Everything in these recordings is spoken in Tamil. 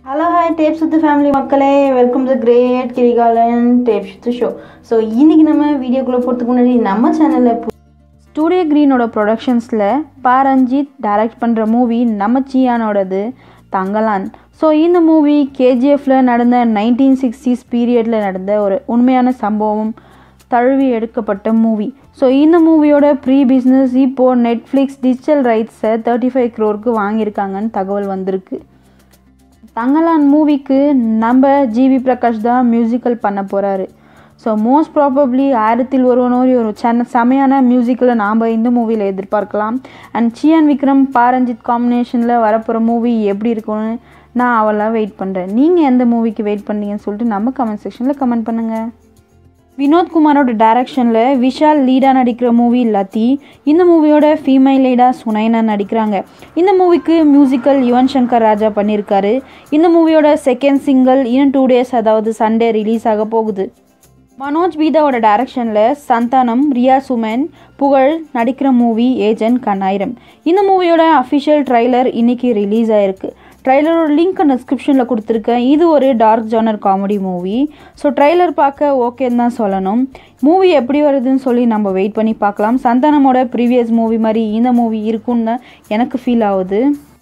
ஹலோ ஹாய் டேப் சுத்து ஃபேமிலி மக்களே welcome to great Kirikalan tape சுத்து ஷோ ஸோ இன்னைக்கு நம்ம வீடியோக்குள்ளே போகிறதுக்கு முன்னாடி நம்ம சேனலில் ஸ்டூடியோ க்ரீனோட ப்ரொடக்ஷன்ஸில் பாரஞ்சித் டைரக்ட் பண்ணுற மூவி நம்ம சியானோடது தங்கலான் ஸோ இந்த மூவி கேஜிஎஃப்ல நடந்த நைன்டீன் சிக்ஸ்டீஸ் பீரியடில் நடந்த ஒரு உண்மையான சம்பவம் தழுவி எடுக்கப்பட்ட மூவி ஸோ இந்த மூவியோட ப்ரீ பிஸ்னஸ் இப்போது நெட்ஃப்ளிக்ஸ் டிஜிட்டல் ரைட்ஸை தேர்ட்டி ஃபைவ் க்ரோருக்கு வாங்கியிருக்காங்கன்னு தகவல் வந்திருக்கு தங்கலான் மூவிக்கு நம்ம ஜிவி பிரகாஷ் தான் மியூசிக்கல் பண்ண போகிறாரு ஸோ மோஸ்ட் ப்ராபப்ளி ஆயிரத்தில் ஒருவனோரி ஒரு சென்ன செமையான மியூசிக்கலை நாம் இந்த மூவியில் எதிர்பார்க்கலாம் அண்ட் சியான் விக்ரம் பாரஞ்சித் காம்பினேஷனில் வரப்போகிற மூவி எப்படி இருக்கும்னு நான் அவளாக வெயிட் பண்ணுறேன் நீங்கள் எந்த மூவிக்கு வெயிட் பண்ணீங்கன்னு சொல்லிட்டு நம்ம கமெண்ட் செக்ஷனில் கமெண்ட் பண்ணுங்கள் வினோத்குமாரோட டைரக்ஷனில் விஷால் லீடாக நடிக்கிற மூவி லத்தி இந்த மூவியோட ஃபீமைல் லீடாக சுனைனா நடிக்கிறாங்க இந்த மூவிக்கு மியூசிக்கல் யுவன் சங்கர் ராஜா பண்ணியிருக்காரு இந்த மூவியோட செகண்ட் சிங்கிள் இன்னும் டூ டேஸ் அதாவது சண்டே ரிலீஸ் ஆக போகுது மனோஜ் பீதாவோட டைரக்ஷனில் சந்தானம் ரியா சுமன் புகழ் நடிக்கிற மூவி ஏஜென்ட் கண்ணாயிரம் இந்த மூவியோட அஃபிஷியல் ட்ரைலர் இன்னைக்கு ரிலீஸ் ஆயிருக்கு ட்ரைலரோட லிங்க் டிஸ்கிரிப்ஷனில் கொடுத்துருக்கேன் இது ஒரு dark genre comedy movie so trailer பார்க்க ஓகேன்னு தான் சொல்லணும் மூவி எப்படி வருதுன்னு சொல்லி நம்ம வெயிட் பண்ணி பார்க்கலாம் சந்தானமோட ப்ரீவியஸ் மூவி மாதிரி இந்த மூவி இருக்குன்னு தான் எனக்கு ஃபீல் ஆகுது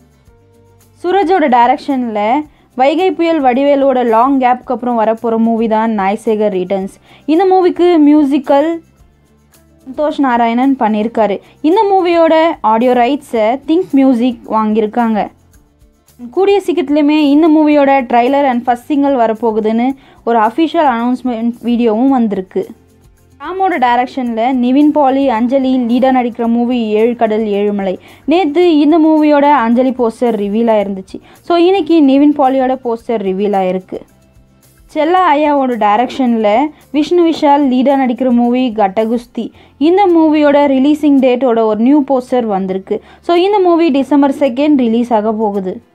சூரஜோட டைரக்ஷனில் வைகை புயல் வடிவேலோட லாங் கேப்க்கு அப்புறம் வரப்போகிற மூவி தான் நாய்சேகர் ரிட்டர்ன்ஸ் இந்த மூவிக்கு மியூசிக்கல் சந்தோஷ் நாராயணன் பண்ணியிருக்காரு இந்த மூவியோட ஆடியோ ரைட்ஸை திங்க் மியூசிக் வாங்கியிருக்காங்க கூடிய சீக்கிரத்துலையுமே இந்த மூவியோட ட்ரைலர் அண்ட் ஃபஸ்ட் சிங்கிள் வரப்போகுதுன்னு ஒரு அஃபிஷியல் அனௌன்ஸ்மெண்ட் வீடியோவும் வந்திருக்கு ராமோட டைரக்ஷனில் நிவின் பாலி அஞ்சலி லீடாக நடிக்கிற மூவி ஏழு கடல் ஏழுமலை நேற்று இந்த மூவியோட அஞ்சலி போஸ்டர் ரிவீல் ஆயிருந்துச்சு ஸோ இன்னைக்கு நிவின் பாலியோட போஸ்டர் ரிவீல் ஆயிருக்கு செல்லா ஐயாவோட டைரக்ஷனில் விஷ்ணு விஷால் லீடாக நடிக்கிற மூவி கட்டகுஸ்தி இந்த மூவியோட ரிலீசிங் டேட்டோட ஒரு நியூ போஸ்டர் வந்திருக்கு ஸோ இந்த மூவி டிசம்பர் செகண்ட் ரிலீஸ் ஆக போகுது